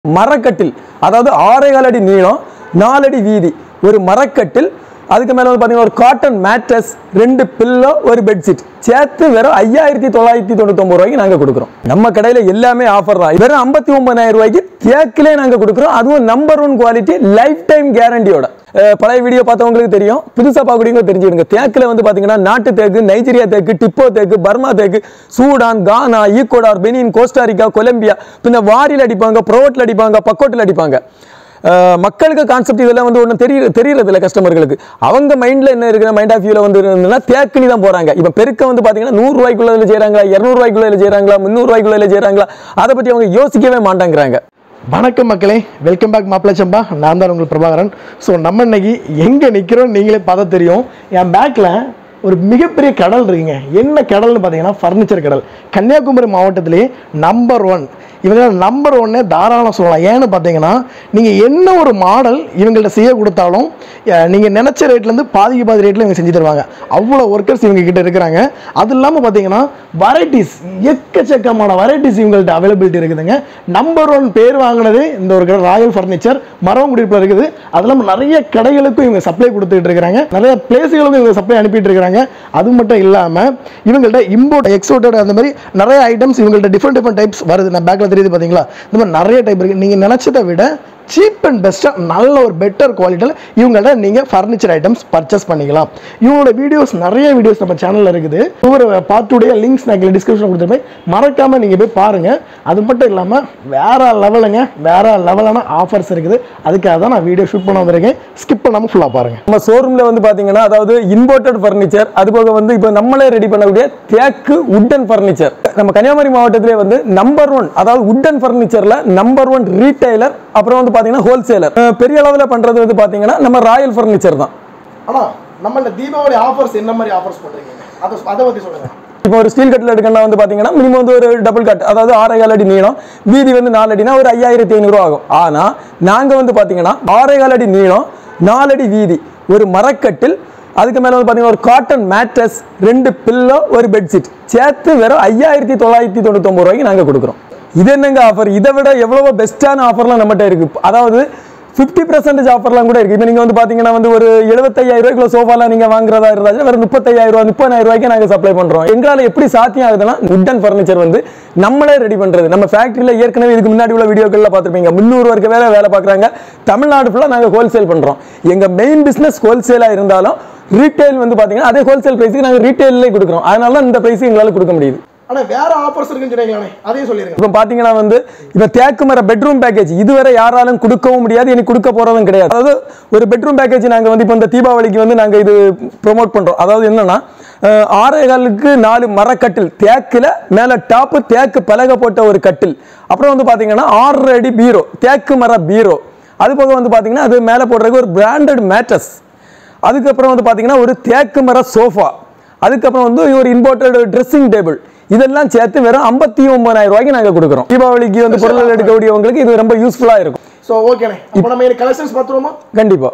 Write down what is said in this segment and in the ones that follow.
மரக்கட்டில் அதாவது ஆறேகால் அடி நீளம் நாலடி வீதி ஒரு மரக்கட்டில் அதுக்கு மேலே வந்து பார்த்தீங்கன்னா ஒரு காட்டன் மேட்ரஸ் ரெண்டு பில்லோ ஒரு பெட்ஷீட் சேர்த்து வெறும் ஐயாயிரத்தி தொள்ளாயிரத்தி தொண்ணூத்தொம்பது ரூபாய்க்கு நாங்கள் கொடுக்குறோம் நம்ம கடையில் எல்லாமே ஆஃபர் தான் வெறும் ஐம்பத்தி ஒன்பதாயிரம் ரூபாய்க்கு தேக்கிலே நாங்கள் கொடுக்குறோம் அதுவும் number one quality lifetime கேரண்டியோட அஹ் பழைய வீடியோ பார்த்தவங்களுக்கு தெரியும் புதுசாக பார்க்கக்கூடியவங்க தெரிஞ்சுடுங்க தேக்கில் வந்து பார்த்தீங்கன்னா நாட்டு தேக்கு நைஜீரியா தேக்கு டிப்போ தேக்கு பர்மா தேக்கு Sudan Ghana Ecuador Benin Costa Rica Colombia பின்ன வாரில் அடிப்பாங்க ப்ரோட்டில் அடிப்பாங்க பக்கோட்டில் அடிப்பாங்க அஹ் மக்களுக்கு கான்செப்ட் இதெல்லாம் வந்து ஒன்றும் தெரிய தெரியறது இல்லை கஸ்டமர்களுக்கு அவங்க மைண்டில் என்ன இருக்கிற மைண்ட் ஆஃப் வியூவில் வந்து இருந்ததுன்னா தேக்கினி தான் போகிறாங்க இப்போ பெருக்க வந்து பார்த்தீங்கன்னா நூறுரூவாய்க்குள்ள செய்கிறாங்களா இரநூறுவாய்க்குள்ள செய்கிறாங்களா முந்நூறுவாய்க்குள்ள செய்கிறாங்களா அதை பற்றி அவங்க யோசிக்கவே மாட்டாங்கிறாங்க வணக்கம் மக்களே வெல்கம் பேக் மாப்பிள சம்பா நான் தான் உங்கள் பிரபாகரன் ஸோ நம்ம இன்னைக்கு எங்கே நிற்கிறோம் நீங்களே பார்த்தா தெரியும் என் பேக்கில் ஒரு மிகப்பெரிய கடல் இருக்குங்க என்ன கடல்னு பார்த்தீங்கன்னா ஃபர்னிச்சர் கடல் கன்னியாகுமரி மாவட்டத்திலே நம்பர் ஒன் இவங்க நம்பர் ஒன்னே தாராளம் சொல்லலாம் ஏன்னு பார்த்தீங்கன்னா நீங்கள் என்ன ஒரு மாடல் இவங்கள்ட்ட செய்ய கொடுத்தாலும் நீங்கள் நினச்ச ரேட்லேருந்து பாதிக்கு பாதி ரேட்டில் இவங்க செஞ்சு தருவாங்க அவ்வளோ ஒர்க்கர்ஸ் இவங்க கிட்ட இருக்கிறாங்க அது இல்லாமல் பார்த்தீங்கன்னா வெரைட்டிஸ் எக்கச்சக்கமான வெரைட்டிஸ் இவங்கள்ட்ட அவைலபிலிட்டி இருக்குதுங்க நம்பர் ஒன் பேர் வாங்கினது இந்த ஒரு கடை ராயல் ஃபர்னிச்சர் மரவங்குடிப்பில் இருக்குது அது இல்லாமல் நிறைய கடைகளுக்கும் இவங்க சப்ளை கொடுத்துட்டு இருக்கிறாங்க நிறைய பிளேஸுகளுக்கும் இவங்க சப்ளை அனுப்பிட்டு இருக்கிறாங்க அது மட்டும் இல்லாமல் இவங்கள்ட்ட இம்போர்ட் எக்ஸோர்டட் அந்த மாதிரி நிறைய ஐட்டம்ஸ் இவங்கள்ட்ட டிஃப்ரெண்ட் டிஃப்ரெண்ட் டைப்ஸ் வருது நான் பேக்கில் தெரியுது பார்த்தீங்களா இந்த மாதிரி நிறைய டைப் இருக்குது நீங்கள் நினச்சதை விட சீப் அண்ட் பெஸ்ட்டாக நல்ல ஒரு பெட்டர் குவாலிட்டியில் இவங்கள்ட்ட நீங்கள் ஃபர்னிச்சர் ஐட்டம்ஸ் பர்ச்சேஸ் பண்ணிக்கலாம் இவங்களோட வீடியோஸ் நிறைய வீடியோஸ் நம்ம சேனலில் இருக்குது ஒவ்வொரு பார்ட்டுடைய லிங்க்ஸ் நான் கீழே டிஸ்கிரிப்ஷன் கொடுத்துருப்பேன் மறக்காமல் நீங்கள் போய் பாருங்கள் அது மட்டும் இல்லாமல் வேற லெவலுங்க வேற லெவலான ஆஃபர்ஸ் இருக்குது அதுக்காக தான் நான் வீடியோ ஷூட் பண்ண வந்திருக்கேன் ஸ்கிப் பண்ணாமல் ஃபுல்லாக பாருங்கள் நம்ம ஷோரூம்ல வந்து பாத்தீங்கன்னா அதாவது இம்போர்ட்டட் ஃபர்னிச்சர் அது போக வந்து இப்போ நம்மளே ரெடி பண்ணக்கூடிய தேக்கு உட்டன் ஃபர்னிச்சர் நம்ம கன்னியாகுமரி மாவட்டத்திலே வந்து நம்பர் ஒன் அதாவது உட்டன் ஃபர்னிச்சர்ல நம்பர் ஒன் ரீட்டைலர் அப்புறம் வந்து பாத்தீங்கன்னா ஹோல்சேலர் பெரிய அளவில் பண்றது வந்து பாத்தீங்கன்னா நம்ம ராயல் ஃபர்னிச்சர் தான் ஆனால் நம்ம இந்த தீபாவளி ஆஃபர்ஸ் என்ன மாதிரி ஆஃபர்ஸ் பண்ணுறீங்க அதை அதை பற்றி சொல்லுங்கள் இப்போ ஒரு ஸ்டீல் கட்டில் எடுக்கணும்னா வந்து பாத்தீங்கன்னா மினிமம் வந்து ஒரு டபுள் கட் அதாவது ஆறேகால் அடி நீளம் வீதி வந்து நாலு அடினா ஒரு ஐயாயிரத்தி ஐநூறுரூவா ஆகும் ஆனால் நாங்கள் வந்து பாத்தீங்கன்னா ஆறேகால் அடி நீளம் நாலடி வீதி ஒரு மரக்கட்டில் அதுக்கு மேலே வந்து பார்த்தீங்கன்னா ஒரு காட்டன் மேட்ரஸ் ரெண்டு பில்லோ ஒரு பெட்ஷீட் சேர்த்து வெறும் ஐயாயிரத்தி தொள்ளாயிரத்தி தொண்ணூத்தொம்பது ரூபாய்க்கு நாங்கள் கொடுக்குறோம் இது என்னங்க ஆஃபர் இதை விட எவ்வளவோ பெஸ்ட்டான ஆஃபர்லாம் நம்மகிட்ட இருக்குது அதாவது ஃபிஃப்டி பர்சன்டேஜ் ஆஃபர்லாம் கூட இருக்குது இப்போ நீங்கள் வந்து பார்த்தீங்கன்னா வந்து ஒரு எழுபத்தையாயிரம் ரூபாய்க்குள்ள சோஃபாலாம் நீங்கள் வாங்குறதா இருந்தாலும் வெறும் முப்பத்தையாயிரம் ரூபா முப்பதாயிரம் ரூபாய்க்கு நாங்கள் சப்ளை பண்ணுறோம் எங்களால் எப்படி சாத்தியம் ஆகுதுன்னா உட்டன் ஃபர்னிச்சர் வந்து நம்மளே ரெடி பண்ணுறது நம்ம ஃபேக்ட்ரியில் ஏற்கனவே இதுக்கு முன்னாடி உள்ள வீடியோக்களில் பார்த்துருப்பீங்க முந்நூறு வரைக்கும் வேலை வேலை பார்க்குறாங்க தமிழ்நாடு ஃபுல்லாக நாங்கள் ஹோல்சேல் பண்ணுறோம் எங்கள் மெயின் பிஸ்னஸ் ஹோல்சேலாக இருந்தாலும் ரீட்டைல் வந்து பார்த்தீங்கன்னா அதே ஹோல்சேல் ப்ரைஸுக்கு நாங்கள் ரீட்டைல்லே கொடுக்குறோம் அதனால தான் இந்த ப்ரைஸுக்கு எங்களால் கொடுக்க முடியுது ஆனால் வேற ஆஃபர்ஸ் இருக்குன்னு சொன்னீங்களே அதையும் சொல்லிடுங்க இப்போ பார்த்தீங்கன்னா வந்து இப்போ தேக்கு மர பெட்ரூம் பேக்கேஜ் இதுவரை யாராலும் கொடுக்கவும் முடியாது இனி கொடுக்க போகிறதும் கிடையாது அதாவது ஒரு பெட்ரூம் பேக்கேஜ் நாங்கள் வந்து இப்போ இந்த தீபாவளிக்கு வந்து நாங்கள் இது ப்ரோமோட் பண்ணுறோம் அதாவது என்னன்னா அஹ், ஆறே காலுக்கு நாலு மரக்கட்டில் தேக்கில் மேலே டாப்பு தேக்கு பலகை போட்ட ஒரு கட்டில் அப்புறம் வந்து பார்த்தீங்கன்னா ஆறு அடி பீரோ தேக்கு மர பீரோ அது போக வந்து பார்த்தீங்கன்னா அது மேலே போடுறதுக்கு ஒரு பிராண்டட் மேட்ரஸ் அதுக்கப்புறம் வந்து பார்த்தீங்கன்னா ஒரு தேக்கு மர சோஃபா அதுக்கப்புறம் வந்து ஒரு இம்போர்ட்டட் ட்ரெஸ்ஸிங் டேபிள் இதெல்லாம் சேர்த்து வெறும் ஐம்பத்தி ஒன்பதாயிரம் ரூபாய்க்கு நாங்கள் கொடுக்குறோம் தீபாவளிக்கு வந்து பொருள் எடுக்கக்கூடியவங்களுக்கு இது ரொம்ப யூஸ்ஃபுல்லாக இருக்கும் ஸோ ஓகேண்ணே இப்போ நம்ம கலெக்ஷன்ஸ் பார்த்துருவோமா கண்டிப்பாக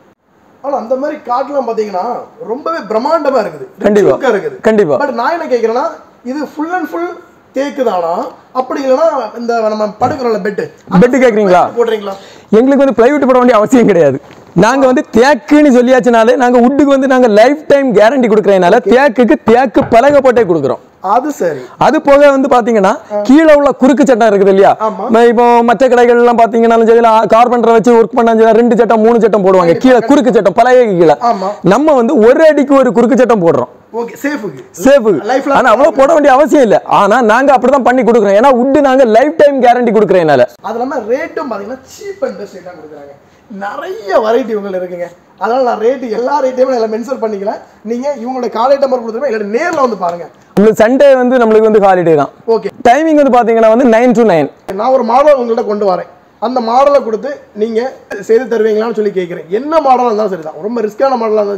ஆனால் அந்த மாதிரி காட்டெலாம் பார்த்தீங்கன்னா ரொம்பவே பிரம்மாண்டமாக இருக்குது கண்டிப்பா. Look-ஆ இருக்குது கண்டிப்பா. பட் நான் என்ன கேட்குறேன்னா இது ஃபுல் அண்ட் ஃபுல் தேக்கு தானா அப்படி இல்லைன்னா இந்த நம்ம படுக்கிறோம்ல பெட்டு பெட்டு கேட்குறீங்களா போடுறீங்களா எங்களுக்கு வந்து பிளைவுட் போட வேண்டிய அவசியம் கிடையாது நாங்கள் வந்து தேக்குன்னு சொல்லியாச்சுனாலே நாங்கள் உட்டுக்கு வந்து நாங்கள் லைஃப் டைம் கேரண்டி கொடுக்குறதுனால தேக்குக்கு தேக்கு பலகை போட்டே கொடுக்குறோம் அது சரி அது போக வந்து பாத்தீங்கன்னா கீழே உள்ள குறுக்கு சட்டம் இருக்குது இல்லையா ஆமா. ம- இப்போ மற்ற கடைகள் எல்லாம் பாத்தீங்கன்னாலும் சரி கார்பெண்டரை வச்சு ஒர்க் பண்ணா சரி, ரெண்டு சட்டம் மூணு சட்டம் போடுவாங்க கீழே குறுக்கு சட்டம் பழைய கீழே ஆமா. நம்ம வந்து ஒரு அடிக்கு ஒரு குறுக்கு சட்டம் போடுறோம் ஓகே சேஃபுக்கு சேஃபு Life long ஆனா அவ்வளவு போட வேண்டிய அவசியம் இல்லை ஆனா நாங்க அப்படிதான் பண்ணி கொடுக்குறோம் ஏன்னா உட்டு நாங்க லைஃப் டைம் கேரண்டி கொடுக்குறதுனால அது இல்லாமல் ரேட்டும் பார்த்தீங்கன்னா சீப் அண்ட் பெஸ்ட் தான் கொடுக்குறாங்க நிறைய வெரைட்டி இவங்கள்ட்ட இருக்குங்க அதனால நான் ரேட்டு எல்லா ரேட்டையும் நான் மென்ஷன் பண்ணிக்கல நீங்க இவங்களோட காலை நம்பர் கொடுத்துருப்பேன் இல்லை நேரில் வந்து பாருங்க உங்களுக்கு சண்டே வந்து நம்மளுக்கு வந்து ஹாலிடே தான் ஓகே டைமிங் வந்து பாத்தீங்கன்னா வந்து நைன் டு நைன் நான் ஒரு மாடல் உங்கள்கிட்ட கொண்டு வரேன் அந்த மாடலை கொடுத்து நீங்க செய்து தருவீங்களான்னு சொல்லி கேட்குறேன் என்ன மாடலாக இருந்தாலும் சரிதான் ரொம்ப ரிஸ்கான மாடலாக இருந்தாலும் சரிதான்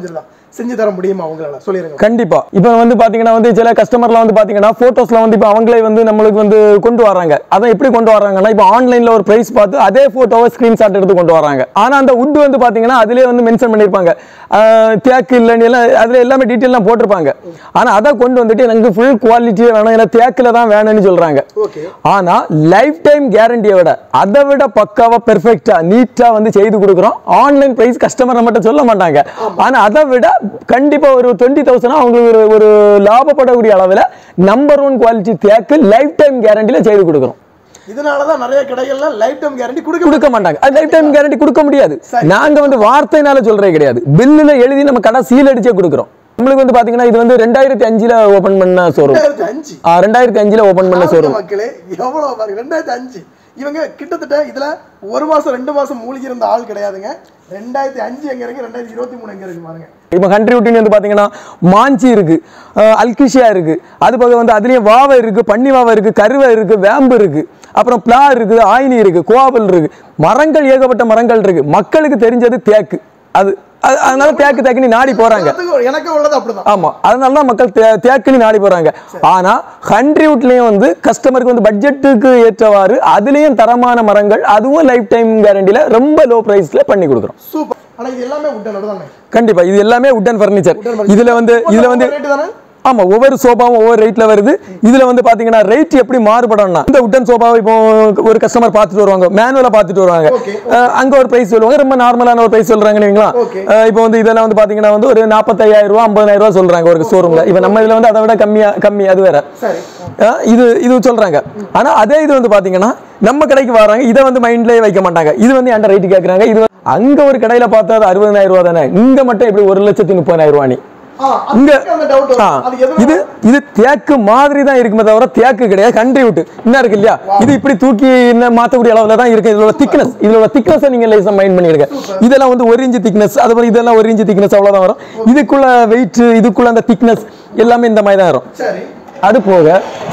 செஞ்சு தர முடியுமா உங்களால சொல்லிருங்க கண்டிப்பா இப்போ வந்து பாத்தீங்கன்னா வந்து சில கஸ்டமர்லாம் வந்து பாத்தீங்கன்னா போட்டோஸ்ல வந்து இப்போ அவங்களே வந்து நம்மளுக்கு வந்து கொண்டு வராங்க அதான் எப்படி கொண்டு வராங்கன்னா இப்போ ஆன்லைன்ல ஒரு பிரைஸ் பார்த்து அதே போட்டோவை ஸ்கிரீன்ஷாட் எடுத்து கொண்டு வராங்க ஆனா அந்த உட் வந்து பாத்தீங்கன்னா அதுலயே வந்து மென்ஷன் பண்ணிருப்பாங்க ஆஹ் தேக்கு இல்லைன்னு எல்லாம் அதுல எல்லாமே டீட்டெயிலாம் போட்டிருப்பாங்க ஆனா அதை கொண்டு வந்துட்டு எனக்கு ஃபுல் குவாலிட்டியே வேணும் ஏன்னா தேக்குல தான் வேணும்னு சொல்றாங்க ஓகே ஆனா லைஃப் டைம் கேரண்டியை விட அதை விட பக்காவா பெர்ஃபெக்டா நீட்டா வந்து செய்து கொடுக்குறோம் ஆன்லைன் பிரைஸ் கஸ்டமர் மட்டும் சொல்ல மாட்டாங்க ஆனா அதை விட கண்டிப்பா ஒரு டுவெண்ட்டி தௌசண்ட் அவங்களுக்கு ஒரு ஒரு லாபப்படக்கூடிய அளவுல நம்பர் ஒன் குவாலிட்டி தேக்கு லைஃப் டைம் கேரண்டில செய்து கொடுக்குறோம் இதனாலதான் நிறைய கடைகள்ல லைஃப் டைம் கேரண்டி கொடுக்க கொடுக்க மாட்டாங்க அது லைஃப் டைம் கேரண்டி கொடுக்க முடியாது நாங்க வந்து வார்த்தைனால சொல்றது கிடையாது பில்லுல எழுதி நம்ம கடை சீல் அடிச்சே கொடுக்குறோம் நம்மளுக்கு வந்து பாத்தீங்கன்னா இது வந்து ரெண்டாயிரத்தி அஞ்சுல ஓபன் பண்ண ஷோரூம் ரெண்டாயிரத்தி அஞ்சு ரெண்டாயிரத்தி அஞ்சுல ஓபன் பண்ண பாருங்க ஷோரூம் மக்களே எவ்வளவு பாருங்க ரெண்டாயிரத்தி அஞ்சு இவங்க கிட்டத்தட்ட இதுல ஒரு மாசம் ரெண்டு மாசம் மூழ்கி இருந்த ஆள் கிடையாதுங்க ரெண்டாயிரத்தி அஞ்சு எங்க இருக்கு ரெண்டாயிரத்தி இருபத்தி மூணு எங்க இருக்கு பாருங்க இப்போ கண்ட்ரி விட்டின் வந்து பார்த்தீங்கன்னா மாஞ்சி இருக்கு அஹ் அல்கிஷியா இருக்கு அது போக வந்து அதுலேயும் வாவை இருக்கு பன்னி வாவை இருக்கு கருவை இருக்கு வேம்பு இருக்கு அப்புறம் பிளா இருக்குது ஆயினி இருக்கு கோவல் இருக்கு மரங்கள் ஏகப்பட்ட மரங்கள் இருக்கு மக்களுக்கு தெரிஞ்சது தேக்கு அது அது- அதனால தேக்கு தேக்குன்னு நாடி போறாங்க எல்லாத்துக்கும் எனக்கு உள்ளது அப்படிதான் ஆமா அதனால தான் மக்கள் தே- தேக்குன்னு நாடி போறாங்க ஆனா ஹண்ட்ரிவுட்லயும் வந்து கஸ்டமருக்கு வந்து பட்ஜெட்டுக்கு ஏற்றவாறு அதுலயும் தரமான மரங்கள் அதுவும் லைஃப் டைம் கேரண்டில ரொம்ப லோ பிரைஸ்ல பண்ணி கொடுக்குறோம் சூப்பர் ஆனா இது எல்லாமே உட்டனோட தானே கண்டிப்பா இது எல்லாமே உட்டன் ஃபர்னிச்சர் இதுல வந்து இதுல வந்து ரேட்டு தானே ஆமா ஒவ்வொரு சோபாவும் ஒவ்வொரு ரேட்ல வருது இதுல வந்து பாத்தீங்கன்னா ரேட் எப்படி மாறுபடும்னா இந்த உட்டன் சோபாவை இப்போ ஒரு கஸ்டமர் பார்த்துட்டு வருவாங்க மேனுவலா பார்த்துட்டு வருவாங்க Okay, அஹ் அங்க ஒரு பிரைஸ் சொல்லுவாங்க ரொம்ப நார்மலான ஒரு பிரைஸ் சொல்றாங்கன்னு வைங்களா Okay. இப்போ வந்து இதெல்லாம் வந்து பாத்தீங்கன்னா வந்து ஒரு நாற்பத்தையாயிரம் ரூபா ஐம்பதாயிரம் ரூபா சொல்றாங்க ஒரு ஷோரூம்ல இப்போ நம்ம இதுல வந்து அதை விட கம்மியா கம்மி அது வேற சரி அஹ் இது இது சொல்றாங்க ஆனா அதே இது வந்து பாத்தீங்கன்னா நம்ம கடைக்கு வராங்க இதை வந்து மைண்ட்லயே வைக்க மாட்டாங்க இது வந்து என்கிட்ட ரேட் கேக்குறாங்க இது வந்து- அங்க ஒரு கடையில பார்த்தா அது அறுபதாயிரம் ரூபா தானே இங்க மட்டும் எப்படி ஒரு லட்சத்தி முப்பதாயிரம் ரூபா நீ ஆ, இங்க அதுக்கு அந்த டவுட் ஆ, அது எதுவும் இது இது தேக்கு மாதிரி தான் இருக்குமே தவிர தேக்கு கிடையாது கண்ட்ரி விட்டு என்ன இருக்கு இல்லையா இது இப்படி தூக்கி என்ன மாத்தக்கூடிய அளவுல தான் இருக்கு இதோட திக்னஸ் இதோட திக்னஸ் நீங்க லேசா மைண்ட் பண்ணிடுங்க இதெல்லாம் வந்து ஒரு இன்ச்சு திக்னஸ் அது மாதிரி இதெல்லாம் ஒரு இன்ச்சு திக்னஸ் அவ்வளவுதான் வரும் இதுக்குள்ள வெயிட் இதுக்குள்ள அந்த திக்னஸ் எல்லாமே இந்த மாதிரி தான் வரும் சரி அது போக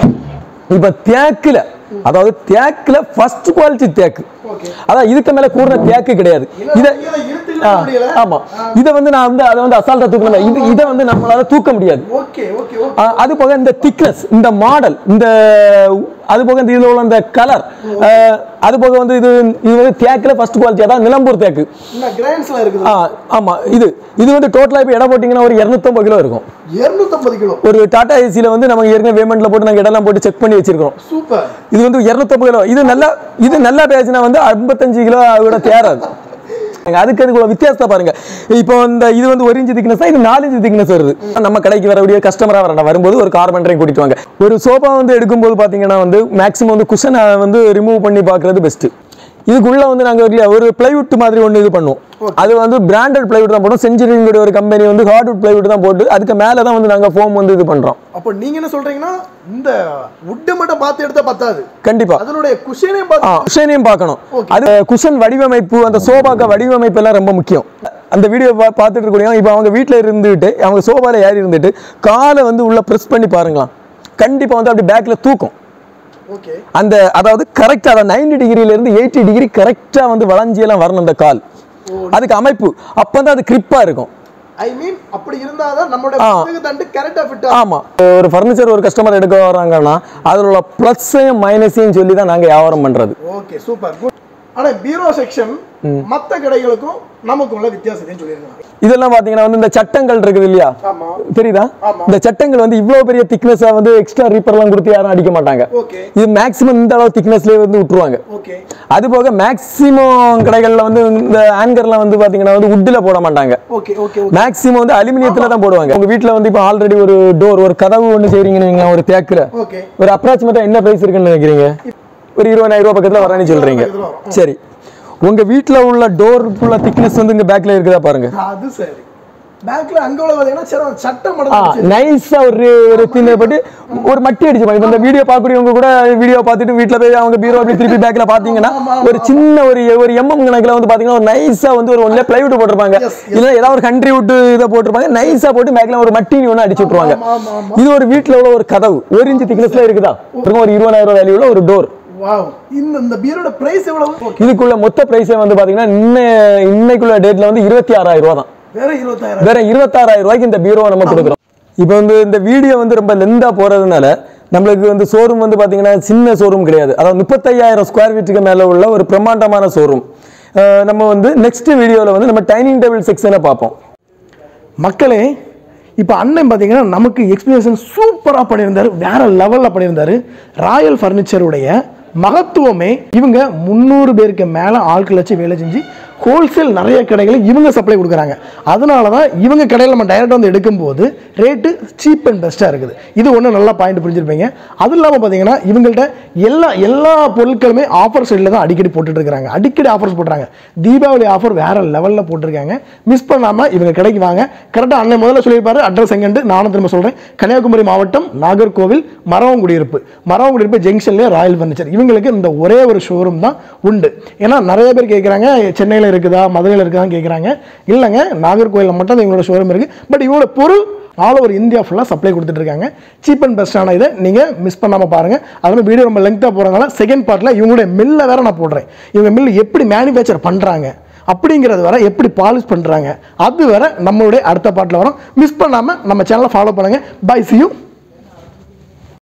இப்ப தேக்குல அதாவது தேக்குல ஃபர்ஸ்ட் குவாலிட்டி தேக்கு ஓகே அதான் இதுக்கு மேல கூடுற தேக்கு கிடையாது இத இதை இழுத்துக்கிட்டு ஆ, முடியல ஆமா இத வந்து நான் வந்து அதை வந்து அசால்ட்டா தூக்க முடியாது இது இதை வந்து நம்மளால தூக்க முடியாது ஓகே ஓகே ஓகே ஆ, அது போக இந்த திக்னஸ் இந்த மாடல் இந்த அது போக இந்த இதுல உள்ள இந்த கலர் அது போக வந்து இது இது வந்து தேக்குல ஃபர்ஸ்ட் குவாலிட்டி அதான் நிலம்பூர் தேக்கு இன்னும் கிராண்ட்ஸ்ல இருக்குது ஆ, ஆமா இது இது வந்து டோட்டலா இப்போ இடம் போட்டிங்கன்னா ஒரு 250 கிலோ இருக்கும் 250 கிலோ ஒரு டாடா ஏசியில் வந்து நம்ம ஏற்கனவே பேமெண்ட்ல போட்டு நாங்கள் இடம்லாம் போட்டு செக் பண்ணி வச்சிருக்கோம் சூப்பர் இது வந்து 250 கிலோ இது நல்லா இது நல்லா பேசுனா வந்து 55 கிலோ விட தேராது அதுக்கு அதுக்கு வித்தியாசத்தை பாருங்க இப்போ இந்த இது வந்து ஒரு இன்ச்சு திக்னஸ் இது நாலு இன்ச்சு திக்னஸ் வருது நம்ம கடைக்கு வரக்கூடிய கஸ்டமரா வரணும் வரும்போது ஒரு கார்பெண்டரையும் கூட்டிட்டு வாங்க ஒரு சோஃபா வந்து எடுக்கும்போது பாத்தீங்கன்னா வந்து மேக்ஸிமம் வந்து குஷனை வந்து ரிமூவ் பண்ணி பார்க்கறது பெஸ்ட் இதுக்குள்ள வந்து நாங்க இல்லையா ஒரு பிளைவுட் மாதிரி ஒன்று இது பண்ணுவோம் அது வந்து பிராண்டட் பிளைவுட் தான் போடும் செஞ்சுரிங்குடைய ஒரு கம்பெனி வந்து ஹார்ட்வுட் பிளைவுட் தான் போட்டு அதுக்கு மேலே தான் வந்து நாங்க ஃபோம் வந்து இது பண்றோம் அப்போ நீங்க என்ன சொல்றீங்கன்னா இந்த வுட்டை மட்டும் பார்த்து எடுத்தா பத்தாது கண்டிப்பா அதனுடைய குஷனையும் ஆ பார்த்து குஷனையும் பார்க்கணும் அது குஷன் வடிவமைப்பு அந்த சோபாக்க வடிவமைப்பு எல்லாம் ரொம்ப முக்கியம் அந்த வீடியோ பா பார்த்துட்டு இருக்கக்கூடிய இப்போ அவங்க வீட்டில் இருந்துட்டு அவங்க சோபால ஏறி இருந்துட்டு காலை வந்து உள்ள ப்ரெஸ் பண்ணி பாருங்களாம் கண்டிப்பா வந்து அப்படி பேக்ல தூக்கும் ஓகே அந்த அதாவது கரெக்டா அந்த நைன்டி டிகிரில இருந்து எயிட்டி டிகிரி கரெக்டா வந்து வளைஞ்சி எல்லாம் வரணும் அந்த கால் அதுக்கு அமைப்பு அப்பதான் அது கிரிப்பா இருக்கும் ஐ மீன் அப்படி இருந்தாதான் நம்மளோட ஆ. முதுகு தண்டு கரெக்டா ஃபிட் ஆமா ஒரு ஃபர்னிச்சர் ஒரு கஸ்டமர் எடுக்க வராங்கன்னா அதில் உள்ள ப்ளஸ்ஸையும் மைனஸையும் சொல்லி தான் நாங்க வியாபாரம் பண்றது ஓகே சூப்பர் குட் ஆனா பீரோ செக்ஷன் மத்த கடைகளுக்கும் நமக்கு உள்ள வித்தியாசத்தையும் சொல்லிருக்காங்க இதெல்லாம் பாத்தீங்கன்னா வந்து இந்த சட்டங்கள் இருக்குது இல்லையா ஆமா தெரியுதா ஆமா. இந்த சட்டங்கள் வந்து இவ்வளவு பெரிய திக்னஸா வந்து எக்ஸ்ட்ரா ரீப்பர்லாம் கொடுத்து யாரும் அடிக்க மாட்டாங்க ஓகே இது மேக்ஸிமம் இந்த அளவு திக்னஸ்லயே வந்து விட்டுருவாங்க ஓகே அது போக மேக்ஸிமம் கடைகள்ல வந்து இந்த ஆங்கர்லாம் வந்து பாத்தீங்கன்னா வந்து உட்ல போட மாட்டாங்க ஓகே ஓகே மேக்ஸிமம் வந்து அலுமினியத்துல தான் போடுவாங்க உங்க வீட்ல வந்து இப்போ ஆல்ரெடி ஒரு டோர் ஒரு கதவு ஒன்று செய்றீங்கன்னு வைங்க, ஒரு தேக்குல ஓகே ஒரு அப்ராக்சிமேட்டா என்ன பிரைஸ் இருக்குன்னு நினைக்கிறீங்க ஒரு இருபதாயிரம் ரூபாய் பக்கத்துல வரான்னு சொல்றீங்க பக்கத்துல வரும். சரி உங்க வீட்ல உள்ள டோருக்குள்ள திக்னஸ் வந்து இங்க பேக்ல இருக்குதா பாருங்க அது சரி பேக்ல அங்க உள்ள பாத்தீங்கன்னா சரி சட்டம் மடங்கு நைஸா ஒரு ஒரு தின்னப்பட்டு ஒரு மட்டி அடிச்சுப்பாங்க இப்ப இந்த வீடியோ பார்க்கக்கூடியவங்க கூட வீடியோ பார்த்துட்டு வீட்ல போய் அவங்க பீரோ அப்படி திருப்பி பேக்ல பாத்தீங்கன்னா ஒரு சின்ன ஒரு ஒரு எம்எம் கணக்குல வந்து பாத்தீங்கன்னா ஒரு நைஸா வந்து ஒரு ஒன்ல பிளைவுட் போட்டிருப்பாங்க Yes, yes. இல்ல ஏதாவது ஒரு கண்ட்ரி விட்டு இதை போட்டிருப்பாங்க நைஸா போட்டு பேக்ல ஒரு மட்டி ஒன்று அடிச்சு விட்டுருவாங்க ஆமா, ஆமா, ஆமா. இது ஒரு வீட்ல உள்ள ஒரு கதவு ஒரு இன்ச்சு திக்னஸ்ல இருக்குதா ஒரு இருபதாயிரம் ரூபாய் வேல்யூல ஒரு டோர் வாவ் இந்த இந்த பீரோட பிரைஸ் எவ்வளவு ஓகே இதுக்குள்ள மொத்த பிரைஸே வந்து பாத்தீங்கன்னா இன்ன இன்னைக்குள்ள டேட்ல வந்து இருபத்தி ஆறாயிரம் ரூபா தான் வேற இருபத்தாயிரம் வேற இருபத்தாறாயிரம் ரூபாய்க்கு இந்த பீரோவை நம்ம கொடுக்குறோம் இப்போ வந்து இந்த வீடியோ வந்து ரொம்ப லெந்தா போறதுனால நம்மளுக்கு வந்து ஷோரூம் வந்து பாத்தீங்கன்னா சின்ன ஷோரூம் கிடையாது அதாவது முப்பத்தையாயிரம் ஸ்கொயர் ஃபீட்டுக்கு மேல உள்ள ஒரு பிரம்மாண்டமான ஷோரூம் நம்ம வந்து நெக்ஸ்ட் வீடியோவில் வந்து நம்ம டைனிங் டேபிள் செக்ஷனை பார்ப்போம் மக்களே இப்போ அண்ணன் பார்த்தீங்கன்னா நமக்கு எக்ஸ்பிளேஷன் சூப்பராக பண்ணியிருந்தாரு வேற லெவலில் பண்ணியிருந்தாரு ராயல் ஃபர்னிச்சருடைய மகத்துவமே இவங்க முந்நூறு பேருக்கு மேலே ஆட்கள் வச்சு வேலை செஞ்சு ஹோல்சேல் நிறைய கடைகளை இவங்க சப்ளை கொடுக்குறாங்க அதனால தான் இவங்க கடையில் நம்ம டைரெக்டாக வந்து எடுக்கும்போது ரேட்டு சீப் அண்ட் பெஸ்ட்டாக இருக்குது இது ஒன்று நல்லா பாயிண்ட் புரிஞ்சிருப்பீங்க அது இல்லாமல் பார்த்தீங்கன்னா இவங்கள்ட்ட எல்லா எல்லா பொருட்களுமே ஆஃபர் சைடில் தான் அடிக்கடி போட்டுட்டு இருக்காங்க அடிக்கடி ஆஃபர்ஸ் போடுறாங்க தீபாவளி ஆஃபர் வேற லெவலில் போட்டிருக்காங்க மிஸ் பண்ணாமல் இவங்க கடைக்கு வாங்க கரெக்டாக அண்ணன் முதல்ல சொல்லியிருப்பாரு அட்ரஸ் எங்கன்ட்டு நானும் திரும்ப சொல்கிறேன் கன்னியாகுமரி மாவட்டம் நாகர்கோவில் மரவங்குடியிருப்பு மரவங்குடியிருப்பு ஜங்ஷன்லேயே ராயல் ஃபர்னிச்சர் இவங்களுக்கு இந்த ஒரே ஒரு ஷோரூம் தான் உண்டு ஏன்னா நிறைய பேர் கேட்குறாங்க சென்னையில் இருக்குதா மதுரையில் இருக்குதான்னு கேட்குறாங்க இல்லைங்க நாகர்கோவிலில் மட்டும் தான் இவங்களோட ஷோரூம் இருக்குது பட் இவங்களோட பொருள் ஆல் ஓவர் இந்தியா ஃபுல்லாக சப்ளை கொடுத்துட்டு இருக்காங்க சீப் அண்ட் பெஸ்ட்டான இதை நீங்கள் மிஸ் பண்ணாமல் பாருங்கள் அதனால் வீடியோ ரொம்ப லெங்க்தாக போகிறதுனால செகண்ட் பார்ட்டில் இவங்களுடைய மில்லை வேற நான் போடுறேன் இவங்க மில் எப்படி மேனுஃபேக்சர் பண்ணுறாங்க அப்படிங்கிறது வர எப்படி பாலிஷ் பண்ணுறாங்க அது வர நம்மளுடைய அடுத்த பாட்டில் வரும் மிஸ் பண்ணாமல் நம்ம சேனலை ஃபாலோ பண்ணுங்கள் பை see you